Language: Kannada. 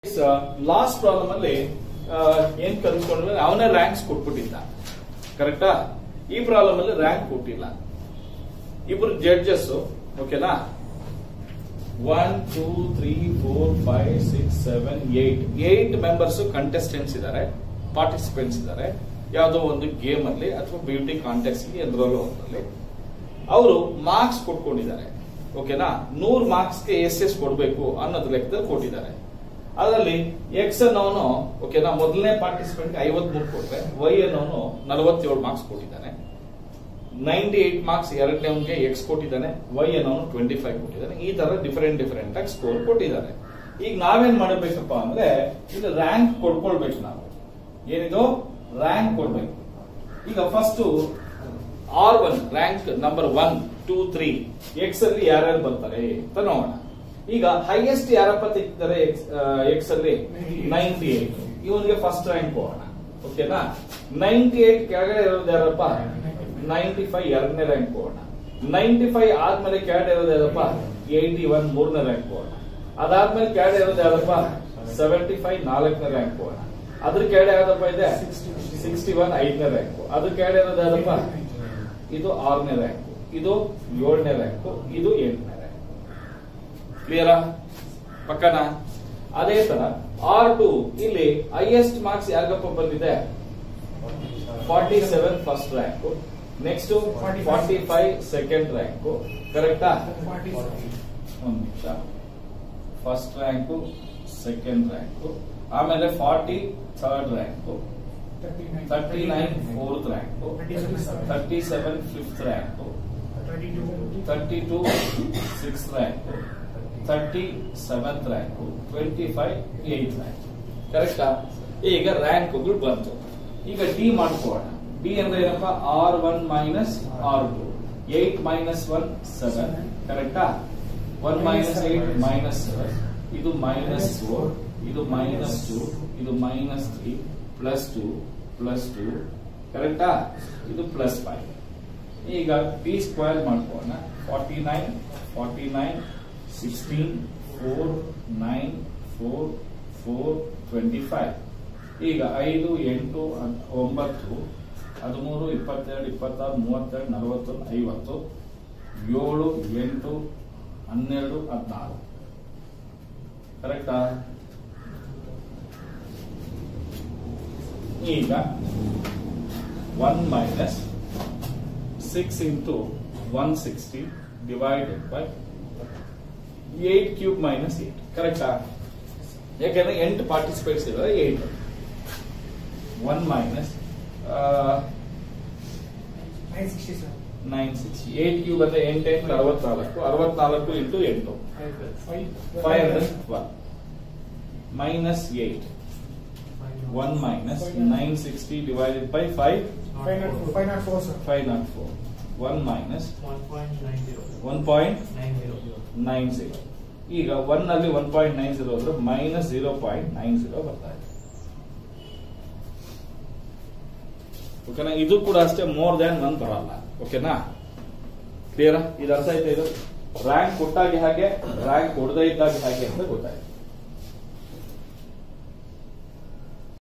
ಲಾಸ್ಟ್ ಪ್ರಾಬ್ಲಮ್ ಅಲ್ಲಿ ಆ, ಏನ್ ಕಲ್ತ್ಕೊಂಡ್ರೆ ಅವನೇ ರ್ಯಾಂಕ್ಸ್ ಕೊಟ್ಬಿಟ್ಟಿದ್ದ ಕರೆಕ್ಟಾ ಈ ಪ್ರಾಬ್ಲಮ್ ಅಲ್ಲಿ ರ್ಯಾಂಕ್ ಕೊಟ್ಟಿಲ್ಲ ಇಬ್ರು ಜಡ್ಜಸ್ ಓಕೆನಾ one two three four five six seven eight eight members contestants ಇದ್ದಾರೆ ಪಾರ್ಟಿಸಿಪೆಂಟ್ಸ್ ಇದ್ದಾರೆ ಯಾವುದೋ ಒಂದು ಗೇಮ್ ಅಲ್ಲಿ ಅಥವಾ ಬ್ಯೂಟಿ ಕಾಂಟೆಸ್ಟ್ ಎಂದ್ರಲ್ಲೋ ಒಂದ್ರಲ್ಲಿ ಅವರು ಮಾರ್ಕ್ಸ್ ಕೊಟ್ಕೊಂಡಿದ್ದಾರೆ ಓಕೆನಾ ನೂರ್ ಮಾರ್ಕ್ಸ್ಗೆ ಎಸ್ ಎಸ್ ಕೊಡಬೇಕು ಅನ್ನೋದು ಲೆಕ್ಕದಲ್ಲಿ ಕೊಟ್ಟಿದ್ದಾರೆ ಅದರಲ್ಲಿ ಎಕ್ಸ್ ಅನ್ನೋನು ಓಕೆನಾ ಮೊದಲನೇ ಪಾರ್ಟಿಸಿಪೆಂಟ್ ಐವತ್ಮೂರು ಕೊಟ್ರೆ ವೈ ಅನ್ನೋನು ನಲವತ್ತೇಳು ಮಾರ್ಕ್ಸ್ ಕೊಟ್ಟಿದ್ದಾನೆ ನೈಂಟಿ ಏಟ್ ಮಾರ್ಕ್ಸ್ ಎರಡನೇವನ್ಗೆ ಎಕ್ಸ್ ಕೊಟ್ಟಿದ್ದಾನೆ ವೈ ಅನ್ನೋನು ಟ್ವೆಂಟಿ ಫೈವ್ ಕೊಟ್ಟಿದ್ದಾನೆ ಈ ತರ ಡಿಫರೆಂಟ್ ಡಿಫರೆಂಟ್ ಆಗಿ ಸ್ಕೋರ್ ಕೊಟ್ಟಿದ್ದಾರೆ ಈಗ ನಾವೇನ್ ಮಾಡಬೇಕಪ್ಪ ಅಂದ್ರೆ ಇದು ರ್ಯಾಂಕ್ ಕೊಡ್ಕೊಳ್ಬೇಕು ನಾವು ಏನಿದು ರ್ಯಾಂಕ್ ಕೊಡ್ಬೇಕು ಈಗ first R one rank number one two three x ಅಲ್ಲಿ ಯಾರ್ಯಾರು ಬರ್ತಾರೆ ಅಂತ ನೋಡೋಣ ಈಗ ಹೈಯೆಸ್ಟ್ ಯಾರಪ್ಪ ತೆಗಿತಾರೆ ಎಕ್ಸ್ ಅಲ್ಲಿ ನೈಂಟಿ ಏಟ್ ಇವನಿಗೆ ಫಸ್ಟ್ ರ್ಯಾಂಕ್ ಹೋಗೋಣ ಓಕೆನಾ ನೈಂಟಿ ಏಟ್ ಕೆಳಗಡೆ ಇರೋದು ಯಾರಪ್ಪ ನೈಂಟಿ ಫೈವ್ ಎರಡನೇ ರ್ಯಾಂಕ್ ಹೋಗೋಣ ನೈಂಟಿ ಫೈವ್ ಆದ್ಮೇಲೆ ಕೆಳಗಡೆ ಇರೋದು ಯಾರಪ್ಪ ಏಯ್ಟಿ ಒನ್ ಮೂರನೇ ರ್ಯಾಂಕ್ ಹೋಗೋಣ ಅದಾದ್ಮೇಲೆ ಕೆಳಗಡೆ ಇರೋದು ಯಾರಪ್ಪ ಸೆವೆಂಟಿ ಫೈವ್ ನಾಲ್ಕನೇ ರ್ಯಾಂಕ್ ಹೋಗೋಣ ಅದ್ರ ಕೆಳಗಡೆ ಯಾವ್ದಪ್ಪ ಇದೆ ಸಿಕ್ಸ್ಟಿ ಒನ್ ಐದನೇ ರ್ಯಾಂಕ್ ಅದ್ರ ಕೆಳಗಡೆ ಇರೋದು ಯಾರಪ್ಪ ಇದು ಆರನೇ ರ್ಯಾಂಕ್ ಇದು ಏಳನೇ ರ್ಯಾಂಕ್ ಇದು ಎಂಟನೇ ರ್ಯಾಂಕ್ ಕ್ಲಿಯರಾ ಪಕ್ಕನಾ ಅದೇ ತರ ಆರ್ ಟು ಇಲ್ಲಿ ಹೈಯೆಸ್ಟ್ ಮಾರ್ಕ್ಸ್ ಯಾರಿಗಪ್ಪ ಬಂದಿದೆ forty seven first rank next forty five second rank ಕರೆಕ್ಟಾ ಒಂದು ನಿಮಿಷ ಫಸ್ಟ್ ರ್ಯಾಂಕು ಸೆಕೆಂಡ್ ರ್ಯಾಂಕು ಆಮೇಲೆ forty third rank thirty nine fourth rank thirty seven fifth rank thirty two six rank thirty seventh rank twenty five eight rank ಕರೆಕ್ಟಾ ಈಗ ರ್ಯಾಂಕ್ಗಳು ಬಂತು ಈಗ ಡಿ ಮಾಡ್ಕೋಣ ಡಿ ಅಂದ್ರೆ ಏನಪ್ಪ R one minus R two eight minus one seven ಕರೆಕ್ಟಾ one minus eight minus seven ಇದು ಮೈನಸ್ ಫೋರ್ ಇದು ಮೈನಸ್ ಟು ಇದು minus three plus two plus two ಕರೆಕ್ಟಾ ಇದು ಪ್ಲಸ್ ಫೈವ್ ಈಗ ಡಿ ಸ್ಕ್ವೇರ್ ಮಾಡ್ಕೋಣ forty nine forty nine sixteen four nine four four twenty five ಈಗ ಐದು ಎಂಟು ಹದ್- ಒಂಬತ್ತು ಹದಿಮೂರು ಇಪ್ಪತ್ತೆರಡು ಇಪ್ಪತ್ತಾರು ಮೂವತ್ತೆರಡು ನಲವತ್ತೊಂದು ಐವತ್ತು ಏಳು ಎಂಟು ಹನ್ನೆರಡು ಹದಿನಾರು ಕರೆಕ್ಟಾ ಈಗ one minus six into one sixty divided by eight cube minus eight ಕರೆಕ್ಟಾ ಯಾಕೆಂದ್ರೆ ಎಂಟು ಪಾರ್ಟಿಸಿಪೇಟ್ಸ್ ಇರೋದು eight one minus nine sixty eight cube ಅಂದ್ರೆ ಎಂಟು ಎಂಟು ಅರವತ್ನಾಲ್ಕು ಅರವತ್ನಾಲ್ಕು ಇಂಟು ಎಂಟು five hundred twelve minus eight one minus nine sixty divided by five five nought four one minus one point nine zero ಈಗ ಒನ್ ಅಲ್ಲಿ ಒನ್ ಪಾಯಿಂಟ್ ನೈನ್ ಜೀರೋ ಅಂದ್ರೆ minus zero point nine zero ಬರ್ತಾ ಇದೆ ಓಕೆನಾ ಇದು ಕೂಡ ಅಷ್ಟೇ ಮೋರ್ ದ್ಯಾನ್ ಒನ್ ಬರಲ್ಲ ಓಕೆನಾ ಕ್ಲಿಯರಾ ಇದು ಅರ್ಥ ಆಯ್ತಾ ಇದು ರ್ಯಾಂಕ್ ಕೊಟ್ಟಾಗ ಹಾಗೆ ರ್ಯಾಂಕ್ ಕೊಡದೇ ಇದ್ದಾಗ ಹಾಗೆ ಅಂತ ಗೊತ್ತಾಯ್ತು